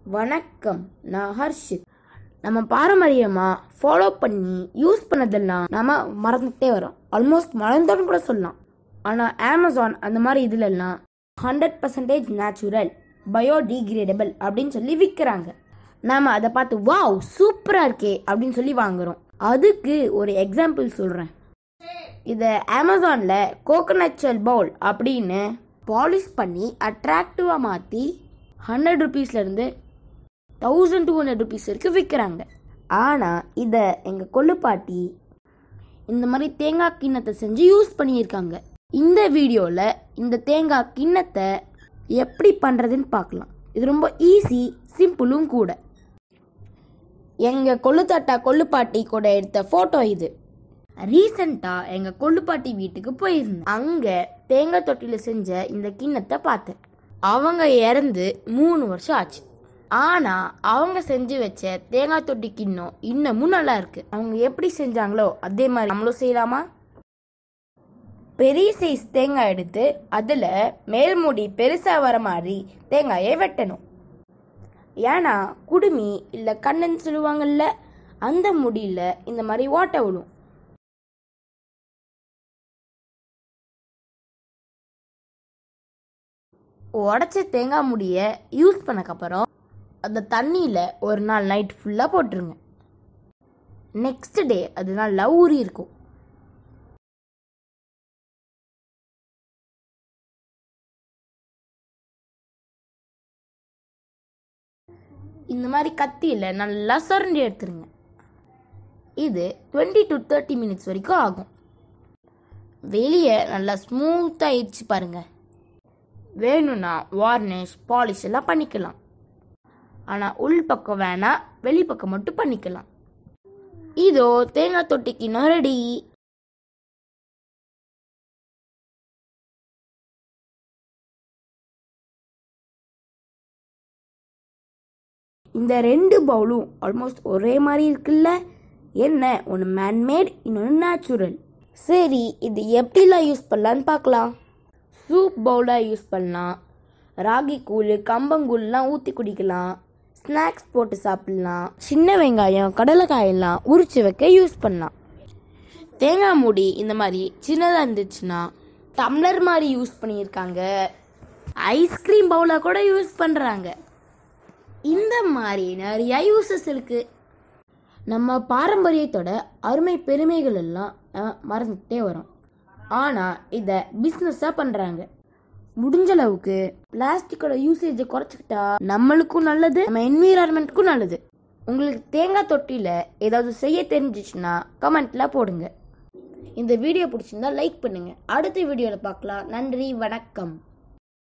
வணக்கம் நான் ஹர்ஷித் நம்ம பாரம்பரியமாக ஃபாலோ பண்ணி யூஸ் பண்ணதெல்லாம் நம்ம மறந்துட்டே வரோம் ஆல்மோஸ்ட் மறந்தோன்னு கூட சொல்லலாம் ஆனால் அமேசான் அந்த மாதிரி இதுலெல்லாம் ஹண்ட்ரட் பர்சன்டேஜ் நேச்சுரல் பயோடிகிரேடபிள் அப்படின்னு சொல்லி விற்கிறாங்க நாம அதை பார்த்து வாவ் சூப்பராக இருக்கே அப்படின்னு சொல்லி வாங்குறோம் அதுக்கு ஒரு எக்ஸாம்பிள் சொல்கிறேன் இதை அமேசானில் கோகோனட் ஷெல் பவுல் அப்படின்னு பாலிஷ் பண்ணி அட்ராக்டிவாக மாற்றி ஹண்ட்ரட் ருபீஸ்லேருந்து தௌசண்ட் டூ ஹண்ட்ரட் ருபீஸ் வரைக்கும் விற்கிறாங்க ஆனால் இதை எங்கள் கொள்ளுப்பாட்டி இந்த மாதிரி தேங்காய் கிண்ணத்தை செஞ்சு யூஸ் பண்ணியிருக்காங்க இந்த வீடியோவில் இந்த தேங்காய் கிண்ணத்தை எப்படி பண்ணுறதுன்னு பார்க்கலாம் இது ரொம்ப ஈஸி சிம்பிளும் கூட எங்கள் கொள்ளுத்தாட்டா கொள்ளுப்பாட்டி கூட எடுத்த ஃபோட்டோ இது ரீசெண்டாக எங்கள் கொள்ளுப்பாட்டி வீட்டுக்கு போயிருந்தேன் அங்கே தேங்காய் தொட்டியில் செஞ்ச இந்த கிண்ணத்தை பார்த்தேன் அவங்க இறந்து மூணு வருஷம் ஆச்சு ஆனால் அவங்க செஞ்சு வச்ச தேங்காய் தொட்டி கிண்ணம் இன்னமும் நல்லா இருக்கு அவங்க எப்படி செஞ்சாங்களோ அதே மாதிரி நம்மளும் செய்யலாமா பெரிய சைஸ் தேங்காய் எடுத்து அதில் மேல்முடி பெருசாக வர மாதிரி தேங்காயை வெட்டணும் ஏன்னா குடுமி இல்லை கண்ணன் சொல்லுவாங்கல்ல அந்த முடியில இந்த மாதிரி ஓட்ட விழும் உடச்ச தேங்காய் முடியை யூஸ் பண்ணக்கப்புறம் அந்த தண்ணியில் ஒரு நாள் நைட் ஃபுல்லாக போட்டுருங்க நெக்ஸ்ட் டே அது நல்லா ஊறி இருக்கும் இந்த மாதிரி கத்தியில் நல்லா சுரண்டி எடுத்துருங்க இது டுவெண்ட்டி டு தேர்ட்டி மினிட்ஸ் வரைக்கும் ஆகும் வெளியே நல்லா ஸ்மூத்தாக ஆயிடுச்சு பாருங்க வேணும்னா வார்னிஷ் பாலிஷ் எல்லாம் பண்ணிக்கலாம் ஆனால் உள் பக்கம் வேணாம் வெளிப்பக்கம் மட்டும் பண்ணிக்கலாம் இதோ தேங்காய் தொட்டிக்கு ரெடி இந்த ரெண்டு பவுலும் ஆல்மோஸ்ட் ஒரே மாதிரி இருக்குல்ல என்ன ஒன்று மேன்மேட் இன்னொன்று நேச்சுரல் சரி இது எப்படிலாம் யூஸ் பண்ணலான்னு பார்க்கலாம் சூப் பவுலாக யூஸ் பண்ணலாம் ராகி கூழ் கம்பங்கூழ்லாம் ஊற்றி குடிக்கலாம் ஸ்நாக்ஸ் போட்டு சாப்பிட்லாம் சின்ன வெங்காயம் கடலைக்காயெல்லாம் உரிச்சு வைக்க யூஸ் பண்ணலாம் தேங்காய் மூடி இந்த மாதிரி சின்னதாக இருந்துச்சுன்னா டம்ளர் மாதிரி யூஸ் பண்ணியிருக்காங்க ஐஸ்கிரீம் பவுலாக கூட யூஸ் பண்ணுறாங்க இந்த மாதிரி நிறைய யூசஸ் இருக்கு நம்ம பாரம்பரியத்தோட அருமை பெருமைகள் எல்லாம் அஹ், மறந்துட்டே வரோம் ஆனால் இதை பிஸ்னஸாக பண்ணுறாங்க முடிஞ்ச அளவுக்கு பிளாஸ்டிக்கோட யூசேஜை குறைச்சிக்கிட்டா நம்மளுக்கும் நல்லது நம்ம என்விரான்மெண்ட்டுக்கும் நல்லது உங்களுக்கு தேங்காய் தொட்டியில் ஏதாவது செய்ய தெரிஞ்சிச்சுன்னா கமெண்ட்ல போடுங்க இந்த வீடியோ பிடிச்சிருந்தா லைக் பண்ணுங்க அடுத்த வீடியோவில் பார்க்கலாம் நன்றி வணக்கம்